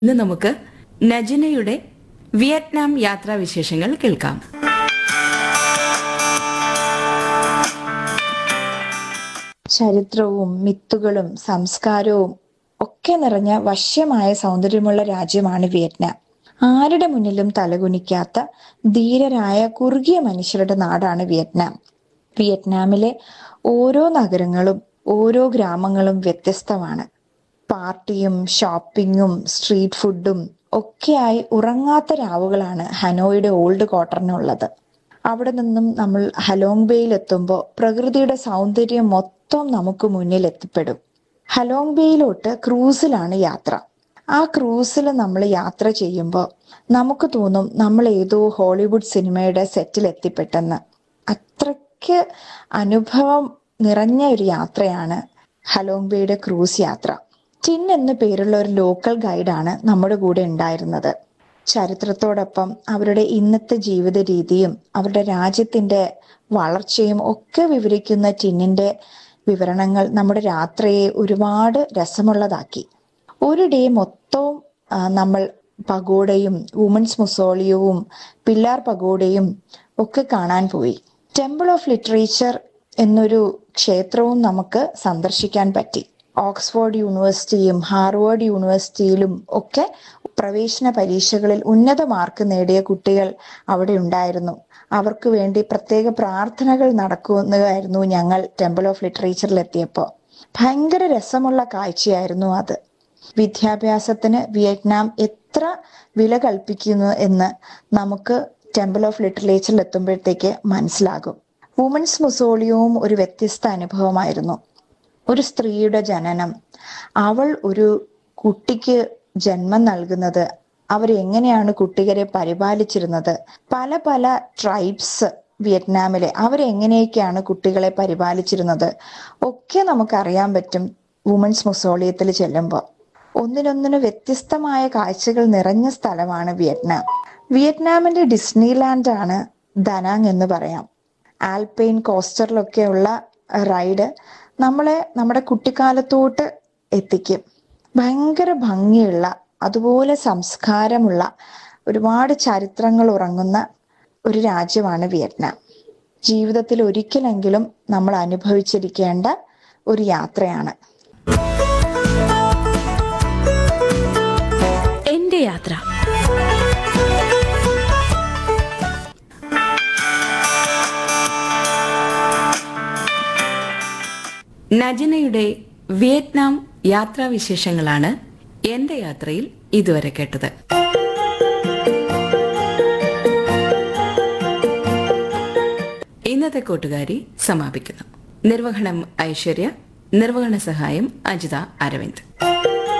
ഇന്ന് നമുക്ക് നജിനയുടെ വിയറ്റ്നാം യാത്രാവിശേഷങ്ങൾ കേൾക്കാം ചരിത്രവും മിത്തുകളും സംസ്കാരവും ഒക്കെ നിറഞ്ഞ വശ്യമായ സൗന്ദര്യമുള്ള രാജ്യമാണ് വിയറ്റ്നാം ആരുടെ മുന്നിലും തലകുനിക്കാത്ത ധീരരായ കുറുകിയ മനുഷ്യരുടെ നാടാണ് വിയറ്റ്നാം വിയറ്റ്നാമിലെ ഓരോ നഗരങ്ങളും ഓരോ ഗ്രാമങ്ങളും വ്യത്യസ്തമാണ് പാർട്ടിയും ഷോപ്പിങ്ങും സ്ട്രീറ്റ് ഫുഡും ഒക്കെയായി ഉറങ്ങാത്ത രാവുകളാണ് ഹനോയുടെ ഓൾഡ് ക്വാർട്ടറിനുള്ളത് അവിടെ നിന്നും നമ്മൾ ഹലോങ് ബേയിൽ എത്തുമ്പോൾ പ്രകൃതിയുടെ സൗന്ദര്യം മൊത്തം നമുക്ക് മുന്നിൽ എത്തിപ്പെടും ഹലോങ് ബേയിലോട്ട് ക്രൂസിലാണ് യാത്ര ആ ക്രൂസിൽ നമ്മൾ യാത്ര ചെയ്യുമ്പോൾ നമുക്ക് തോന്നും നമ്മൾ ഏതോ ഹോളിവുഡ് സിനിമയുടെ സെറ്റിൽ എത്തിപ്പെട്ടെന്ന് അത്രയ്ക്ക് അനുഭവം നിറഞ്ഞ ഒരു യാത്രയാണ് ഹലോങ് ബേയുടെ ക്രൂസ് യാത്ര ടിൻ എന്നു പേരുള്ള ഒരു ലോക്കൽ ഗൈഡാണ് നമ്മുടെ കൂടെ ഉണ്ടായിരുന്നത് ചരിത്രത്തോടൊപ്പം അവരുടെ ഇന്നത്തെ ജീവിത രീതിയും അവരുടെ രാജ്യത്തിന്റെ വളർച്ചയും ഒക്കെ വിവരിക്കുന്ന ടിന്നിന്റെ വിവരണങ്ങൾ നമ്മുടെ രാത്രിയെ ഒരുപാട് രസമുള്ളതാക്കി ഒരു ഡേ മൊത്തവും ആ, നമ്മൾ പഗോഡയും വുമൻസ് മുസോളിയവും പില്ലാർ പഗോഡയും ഒക്കെ കാണാൻ പോയി ടെമ്പിൾ ഓഫ് ലിറ്ററേച്ചർ എന്നൊരു ക്ഷേത്രവും നമുക്ക് സന്ദർശിക്കാൻ പറ്റി ഓക്സ്ഫോർഡ് യൂണിവേഴ്സിറ്റിയും ഹാർവേഡ് യൂണിവേഴ്സിറ്റിയിലും ഒക്കെ പ്രവേശന പരീക്ഷകളിൽ ഉന്നത മാർക്ക് നേടിയ കുട്ടികൾ അവിടെ ഉണ്ടായിരുന്നു അവർക്ക് വേണ്ടി പ്രത്യേക പ്രാർത്ഥനകൾ നടക്കുന്നതായിരുന്നു ഞങ്ങൾ ടെമ്പിൾ ഓഫ് ലിറ്ററേച്ചറിൽ എത്തിയപ്പോൾ ഭയങ്കര രസമുള്ള കാഴ്ചയായിരുന്നു അത് വിദ്യാഭ്യാസത്തിന് വിയറ്റ്നാം എത്ര വില കൽപ്പിക്കുന്നു എന്ന് നമുക്ക് ടെമ്പിൾ ഓഫ് ലിറ്ററേച്ചറിൽ എത്തുമ്പോഴത്തേക്ക് മനസ്സിലാകും വുമൻസ് മുസോളിയവും ഒരു വ്യത്യസ്ത അനുഭവമായിരുന്നു ഒരു സ്ത്രീയുടെ ജനനം അവൾ ഒരു കുട്ടിക്ക് ജന്മം നൽകുന്നത് അവരെങ്ങനെയാണ് കുട്ടികളെ പരിപാലിച്ചിരുന്നത് പല പല ട്രൈബ്സ് വിയറ്റ്നാമിലെ അവരെങ്ങനെയൊക്കെയാണ് കുട്ടികളെ പരിപാലിച്ചിരുന്നത് ഒക്കെ നമുക്കറിയാൻ പറ്റും വുമൻസ് മുസോളിയത്തിൽ ചെല്ലുമ്പോൾ ഒന്നിനൊന്നിന് വ്യത്യസ്തമായ കാഴ്ചകൾ നിറഞ്ഞ സ്ഥലമാണ് വിയറ്റ്നാം വിയറ്റ്നാമിന്റെ ഡിസ്നിലാൻഡ് ആണ് ദനാങ് എന്ന് പറയാം ആൽപൈൻ കോസ്റ്ററിലൊക്കെയുള്ള റൈഡ് നമ്മളെ നമ്മുടെ കുട്ടിക്കാലത്തോട്ട് എത്തിക്കും ഭയങ്കര ഭംഗിയുള്ള അതുപോലെ സംസ്കാരമുള്ള ഒരുപാട് ചരിത്രങ്ങൾ ഉറങ്ങുന്ന ഒരു രാജ്യമാണ് വിയറ്റ്നാം ജീവിതത്തിൽ ഒരിക്കലെങ്കിലും നമ്മൾ അനുഭവിച്ചിരിക്കേണ്ട ഒരു യാത്രയാണ് എന്റെ യാത്ര നജിനയുടെ വിയറ്റ്നാം യാത്രാവിശേഷങ്ങളാണ് എന്റെ യാത്രയിൽ ഇതുവരെ കേട്ടത് ഇന്നത്തെ കൂട്ടുകാരി സമാപിക്കുന്നു നിർവഹണം ഐശ്വര്യ നിർവഹണ സഹായം അജിത അരവിന്ദ്